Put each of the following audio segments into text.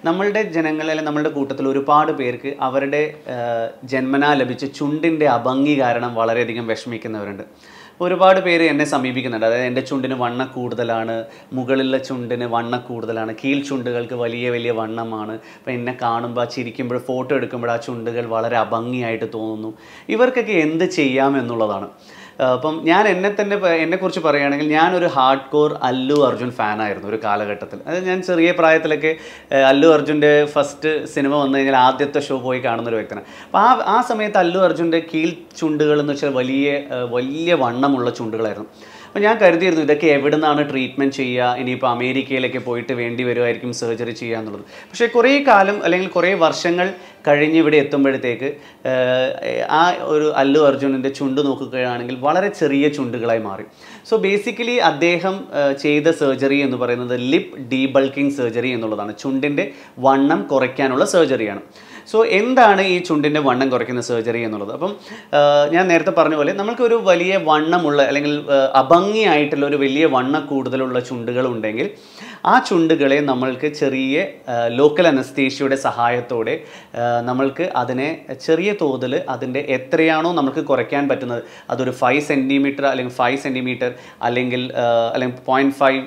നമ്മളുടെ ജനങ്ങൾ അല്ലെങ്കിൽ നമ്മളുടെ കൂട്ടത്തിൽ ഒരുപാട് പേർക്ക് അവരുടെ ആ, ജന്മനാ ലഭിച്ച ചുണ്ടിൻ്റെ അഭംഗി കാരണം വളരെയധികം വിഷമിക്കുന്നവരുണ്ട് ഒരുപാട് പേര് എന്നെ സമീപിക്കുന്നുണ്ട് അതായത് എൻ്റെ ചുണ്ടിന് വണ്ണ കൂടുതലാണ് മുകളിലെ ചുണ്ടിന് വണ്ണ കൂടുതലാണ് കീഴ് ചുണ്ടുകൾക്ക് വലിയ വലിയ വണ്ണമാണ് അപ്പം എന്നെ കാണുമ്പോൾ ആ ചിരിക്കുമ്പോൾ ഫോട്ടോ എടുക്കുമ്പോൾ ആ ചുണ്ടുകൾ വളരെ അഭംഗിയായിട്ട് തോന്നുന്നു ഇവർക്കൊക്കെ എന്ത് ചെയ്യാം എന്നുള്ളതാണ് ആ, അപ്പം ഞാൻ എന്നെ തന്നെ പ- എന്നെക്കുറിച്ച് പറയുകയാണെങ്കിൽ ഞാനൊരു ഹാർഡ് കോർ അല്ലു അർജുൻ ഫാനായിരുന്നു ഒരു കാലഘട്ടത്തിൽ അതായത് ഞാൻ ചെറിയ പ്രായത്തിലൊക്കെ ആ, അല്ലു അർജുൻ്റെ ഫസ്റ്റ് സിനിമ വന്നു കഴിഞ്ഞാൽ ആദ്യത്തെ ഷോ പോയി കാണുന്ന ഒരു വ്യക്തിയാണ് അപ്പോൾ ആ ആ സമയത്ത് അല്ലു അർജുൻ്റെ കീഴ് ചുണ്ടുകൾ എന്ന് വെച്ചാൽ വലിയ ആ, വലിയ വണ്ണമുള്ള ചുണ്ടുകളായിരുന്നു അപ്പോൾ ഞാൻ കരുതിയിരുന്നു ഇതൊക്കെ എവിടെ നിന്നാണ് ട്രീറ്റ്മെൻറ്റ് ചെയ്യുക ഇനിയിപ്പോൾ അമേരിക്കയിലൊക്കെ പോയിട്ട് വേണ്ടി വരുമായിരിക്കും സർജറി ചെയ്യുക എന്നുള്ളത് പക്ഷേ കുറേ കാലം അല്ലെങ്കിൽ കുറേ വർഷങ്ങൾ കഴിഞ്ഞ് ഇവിടെ എത്തുമ്പോഴത്തേക്ക് ഏഹ്, ആ ഒരു അല്ലു അർജുനൻ്റെ ചുണ്ട് നോക്കുകയാണെങ്കിൽ വളരെ ചെറിയ ചുണ്ടുകളായി മാറി സോ ബേസിക്കലി അദ്ദേഹം ഏഹ്, ചെയ്ത സർജറി എന്ന് പറയുന്നത് ലിപ്പ് ഡീബൾക്കിംഗ് സർജറി എന്നുള്ളതാണ് ചുണ്ടിൻ്റെ വണ്ണം കുറയ്ക്കാനുള്ള സർജറിയാണ് സോ എന്താണ് ഈ ചുണ്ടിൻ്റെ വണ്ണം കുറയ്ക്കുന്ന സർജറി എന്നുള്ളത് അപ്പം ആ, ഞാൻ നേരത്തെ പറഞ്ഞ പോലെ നമ്മൾക്കൊരു വലിയ വണ്ണമുള്ള അല്ലെങ്കിൽ ആ, അഭംഗിയായിട്ടുള്ള ഒരു വലിയ വണ്ണ കൂടുതലുള്ള ചുണ്ടുകൾ ഉണ്ടെങ്കിൽ ആ ചുണ്ടുകളെ നമ്മൾക്ക് ചെറിയ ലോക്കൽ അനസ്തേഷ്യയുടെ സഹായത്തോടെ ആ, നമ്മൾക്ക് അതിനെ ചെറിയ തോതിൽ അതിൻ്റെ എത്രയാണോ നമുക്ക് കുറയ്ക്കാൻ പറ്റുന്നത് അതൊരു ഫൈവ് സെൻറ്റിമീറ്റർ അല്ലെങ്കിൽ ഫൈവ് സെൻറ്റിമീറ്റർ അല്ലെങ്കിൽ ആ, അല്ലെങ്കിൽ പോയിൻറ്റ് ഫൈവ്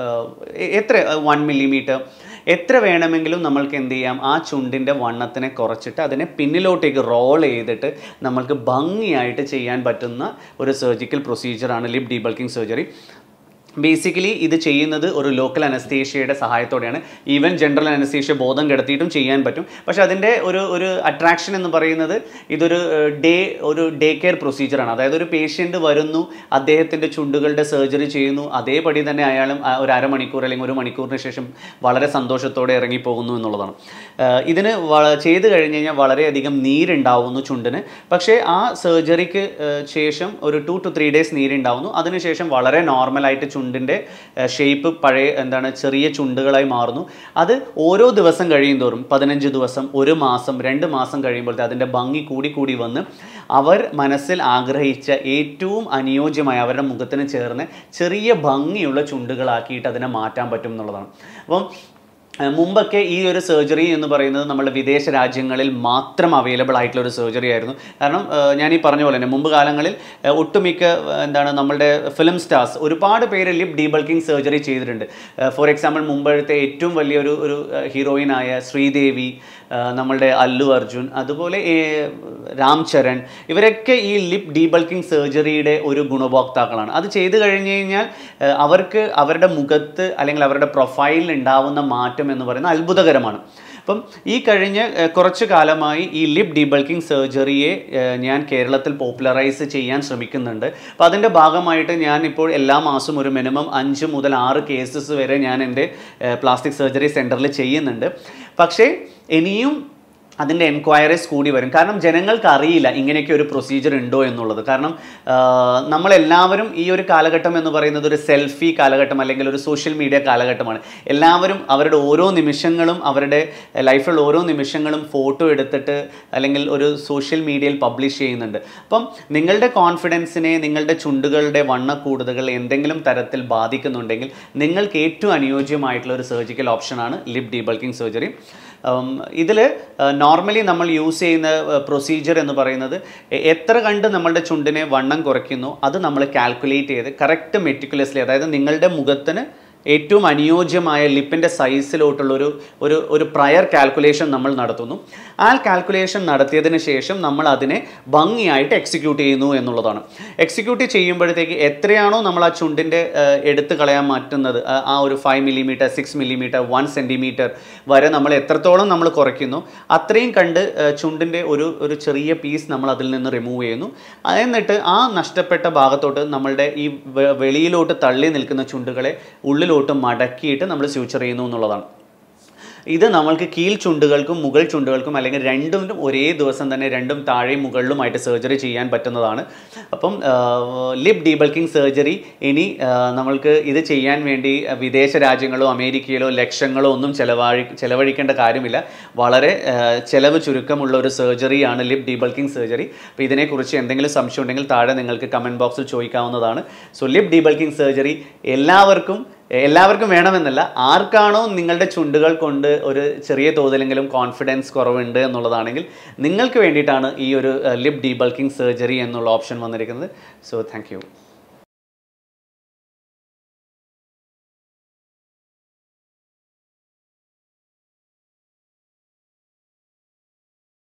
എത്ര വൺ മില്ലിമീറ്റർ എത്ര വേണമെങ്കിലും നമ്മൾക്ക് എന്ത് ചെയ്യാം ആ ചുണ്ടിൻ്റെ വണ്ണത്തിനെ കുറച്ചിട്ട് അതിനെ പിന്നിലോട്ടേക്ക് റോൾ ചെയ്തിട്ട് നമ്മൾക്ക് ഭംഗിയായിട്ട് ചെയ്യാൻ പറ്റുന്ന ഒരു സർജിക്കൽ പ്രൊസീജിയറാണ് ലിപ് ഡീബൾക്കിംഗ് സർജറി ബേസിക്കലി ഇത് ചെയ്യുന്നത് ഒരു ലോക്കൽ അനസ്തേഷ്യയുടെ സഹായത്തോടെയാണ് ഈവൻ ജനറൽ അനസ്തേഷ്യ ബോധം കിടത്തിയിട്ടും ചെയ്യാൻ പറ്റും പക്ഷെ അതിൻ്റെ ഒരു ഒരു അട്രാക്ഷൻ എന്ന് പറയുന്നത് ഇതൊരു ഡേ ഒരു ഡേ കെയർ പ്രൊസീജിയറാണ് അതായത് ഒരു പേഷ്യൻ്റ് വരുന്നു അദ്ദേഹത്തിൻ്റെ ചുണ്ടുകളുടെ സർജറി ചെയ്യുന്നു അതേപടി തന്നെ അയാളും ആ ഒരു അരമണിക്കൂർ അല്ലെങ്കിൽ ഒരു മണിക്കൂറിന് ശേഷം വളരെ സന്തോഷത്തോടെ ഇറങ്ങിപ്പോകുന്നു എന്നുള്ളതാണ് ആഹ് ഇതിന് വള- ചെയ്ത് കഴിഞ്ഞ് കഴിഞ്ഞാൽ വളരെയധികം നീരുണ്ടാവുന്നു ചുണ്ടിന് പക്ഷേ ആ സർജറിക്ക് ശേഷം ഒരു ടു ടു ത്രീ ഡേയ്സ് നീരുണ്ടാവുന്നു അതിനുശേഷം വളരെ നോർമലായിട്ട് ചുണ്ടിൻ്റെ ഷേപ്പ് പഴയ എന്താണ് ചെറിയ ചുണ്ടുകളായി മാറുന്നു അത് ഓരോ ദിവസം കഴിയും തോറും പതിനഞ്ച് ദിവസം ഒരു മാസം രണ്ട് മാസം കഴിയുമ്പോഴത്തെ അതിൻ്റെ ഭംഗി കൂടി കൂടി വന്ന് അവർ മനസ്സിൽ ആഗ്രഹിച്ച ഏറ്റവും അനുയോജ്യമായ അവരുടെ മുഖത്തിന് ചേർന്ന് ചെറിയ ഭംഗിയുള്ള ചുണ്ടുകളാക്കിയിട്ട് അതിനെ മാറ്റാൻ പറ്റും എന്നുള്ളതാണ് അപ്പം ഏഹ് മുമ്പൊക്കെ ഈ ഒരു സർജറി എന്ന് പറയുന്നത് നമ്മുടെ വിദേശ രാജ്യങ്ങളിൽ മാത്രം അവൈലബിൾ ആയിട്ടുള്ള ഒരു സർജറി ആയിരുന്നു കാരണം ഏഹ് ഞാൻ ഈ പറഞ്ഞ പോലെ തന്നെ മുമ്പ് കാലങ്ങളിൽ ഏഹ് ഒട്ടുമിക്ക ഏഹ് എന്താണ് നമ്മളുടെ ഫിലിം സ്റ്റാർസ് ഒരുപാട് പേര് ലിപ് ഡീബൾക്കിംഗ് സർജറി ചെയ്തിട്ടുണ്ട് ഫോർ എക്സാമ്പിൾ മുമ്പഴത്തെ ഏറ്റവും വലിയൊരു ഒരു ഹീറോയിനായ ശ്രീദേവി ഏഹ് നമ്മളുടെ അല്ലു അർജുൻ അതുപോലെ ഏഹ് രാം ചരൺ ഇവരൊക്കെ ഈ ലിപ് ഡീബൾക്കിംഗ് സർജറിയുടെ ഒരു ഗുണഭോക്താക്കളാണ് അത് ചെയ്തു കഴിഞ്ഞ് കഴിഞ്ഞാൽ ഏഹ് അവർക്ക് അവരുടെ മുഖത്ത് അല്ലെങ്കിൽ അവരുടെ പ്രൊഫൈലിൽ ഉണ്ടാവുന്ന മാറ്റം എന്ന് പറയുന്നത് അത്ഭുതകരമാണ് അപ്പം ഈ കഴിഞ്ഞ ഏഹ്, കുറച്ച് കാലമായി ഈ ലിപ് ഡീബൾക്കിംഗ് സർജറിയെ ഏഹ്, ഞാൻ കേരളത്തിൽ പോപ്പുലറൈസ് ചെയ്യാൻ ശ്രമിക്കുന്നുണ്ട് അപ്പോൾ അതിൻ്റെ ഭാഗമായിട്ട് ഞാൻ ഇപ്പോൾ എല്ലാ മാസവും ഒരു മിനിമം അഞ്ച് മുതൽ ആറ് കേസസ് വരെ ഞാൻ എൻ്റെ പ്ലാസ്റ്റിക് സർജറി സെൻറ്ററിൽ ചെയ്യുന്നുണ്ട് പക്ഷേ ഇനിയും അതിൻ്റെ എൻക്വയറീസ് കൂടി വരും കാരണം ജനങ്ങൾക്ക് അറിയില്ല ഇങ്ങനെയൊക്കെ ഒരു പ്രൊസീജിയർ ഉണ്ടോ എന്നുള്ളത് കാരണം ആഹ്, നമ്മളെല്ലാവരും ഈ ഒരു കാലഘട്ടം എന്ന് പറയുന്നത് ഒരു സെൽഫി കാലഘട്ടം അല്ലെങ്കിൽ ഒരു സോഷ്യൽ മീഡിയ കാലഘട്ടമാണ് എല്ലാവരും അവരുടെ ഓരോ നിമിഷങ്ങളും അവരുടെ ലൈഫിലുള്ള ഓരോ നിമിഷങ്ങളും ഫോട്ടോ എടുത്തിട്ട് അല്ലെങ്കിൽ ഒരു സോഷ്യൽ മീഡിയയിൽ പബ്ലിഷ് ചെയ്യുന്നുണ്ട് അപ്പം നിങ്ങളുടെ കോൺഫിഡൻസിനെ നിങ്ങളുടെ ചുണ്ടുകളുടെ വണ്ണ കൂടുതൽ എന്തെങ്കിലും തരത്തിൽ ബാധിക്കുന്നുണ്ടെങ്കിൽ നിങ്ങൾക്ക് ഏറ്റവും അനുയോജ്യമായിട്ടുള്ള ഒരു സർജിക്കൽ ഓപ്ഷനാണ് ലിപ് ഡീബൾക്കിംഗ് സർജറി ഇതിൽ നോർമലി നമ്മൾ യൂസ് ചെയ്യുന്ന പ്രൊസീജിയർ എന്ന് പറയുന്നത് എ- എത്ര കണ്ട് നമ്മളുടെ ചുണ്ടിനെ വണ്ണം കുറയ്ക്കുന്നു അത് നമ്മൾ കാൽക്കുലേറ്റ് ചെയ്ത് കറക്റ്റ് മെറ്റിക്കുലസ്ലി അതായത് നിങ്ങളുടെ മുഖത്തിന് ഏറ്റവും അനുയോജ്യമായ ലിപ്പിൻ്റെ സൈസിലോട്ടുള്ള ഒരു ഒരു ഒരു പ്രയർ കാൽക്കുലേഷൻ നമ്മൾ നടത്തുന്നു ആ കാൽക്കുലേഷൻ നടത്തിയതിന് ശേഷം നമ്മൾ അതിനെ ഭംഗിയായിട്ട് എക്സിക്യൂട്ട് ചെയ്യുന്നു എന്നുള്ളതാണ് എക്സിക്യൂട്ട് ചെയ്യുമ്പോഴത്തേക്ക് എത്രയാണോ നമ്മൾ ആ ചുണ്ടിൻ്റെ എടുത്തു കളയാൻ മാറ്റുന്നത് ആ- ആ ഒരു five millimetre six millimetre one centimetre വരെ നമ്മൾ എത്രത്തോളം നമ്മൾ കുറയ്ക്കുന്നു അത്രയും കണ്ട് ചുണ്ടിൻ്റെ ഒരു ഒരു ചെറിയ പീസ് നമ്മൾ അതിൽ നിന്ന് റിമൂവ് ചെയ്യുന്നു ആ, എന്നിട്ട് ആ നഷ്ടപ്പെട്ട ഭാഗത്തോട്ട് നമ്മളുടെ ഈ വെ- വെളിയിലോട്ട് തള്ളി നിൽക്കുന്ന ചുണ്ടുകളെ ഉള്ളിലോട്ട് മടക്കിയിട്ട് നമ്മൾ സ്യൂച്ചർ ചെയ്യുന്നു എന്നുള്ളതാണ് ഇത് നമ്മൾക്ക് കീഴ് ചുണ്ടുകൾക്കും മുകൾ ചുണ്ടുകൾക്കും അല്ലെങ്കിൽ രണ്ടും ഒരേ ദിവസം തന്നെ രണ്ടും താഴെയും മുകളിലുമായിട്ട് സർജറി ചെയ്യാൻ പറ്റുന്നതാണ് അപ്പം ലിപ് ഡീബൾക്കിംഗ് സർജറി ഇനി ആ, നമ്മൾക്ക് ഇത് ചെയ്യാൻ വേണ്ടി വിദേശ രാജ്യങ്ങളോ അമേരിക്കയിലോ ലക്ഷങ്ങളോ ഒന്നും ചെലവഴി ചെലവഴിക്കേണ്ട കാര്യമില്ല വളരെ ആ, ചെലവ് ചുരുക്കമുള്ള ഒരു സർജറിയാണ് ലിപ് ഡീബൾക്കിംഗ് സർജറി അപ്പോൾ ഇതിനെക്കുറിച്ച് എന്തെങ്കിലും സംശയം ഉണ്ടെങ്കിൽ താഴെ നിങ്ങൾക്ക് കമൻറ്റ് ബോക്സിൽ ചോദിക്കാവുന്നതാണ് സോ ലിപ് ഡീബൾക്കിംഗ് സർജറി എല്ലാവർക്കും എല്ലാവർക്കും വേണമെന്നല്ല ആർക്കാണോ നിങ്ങളുടെ ചുണ്ടുകൾ കൊണ്ട് ഒരു ചെറിയ തോതിലെങ്കിലും കോൺഫിഡൻസ് കുറവുണ്ട് എന്നുള്ളതാണെങ്കിൽ നിങ്ങൾക്ക് വേണ്ടിയിട്ടാണ് ഈ ഒരു ലിപ് ഡീബൾക്കിംഗ് സർജറി എന്നുള്ള ഓപ്ഷൻ വന്നിരിക്കുന്നത് സോ താങ്ക് യു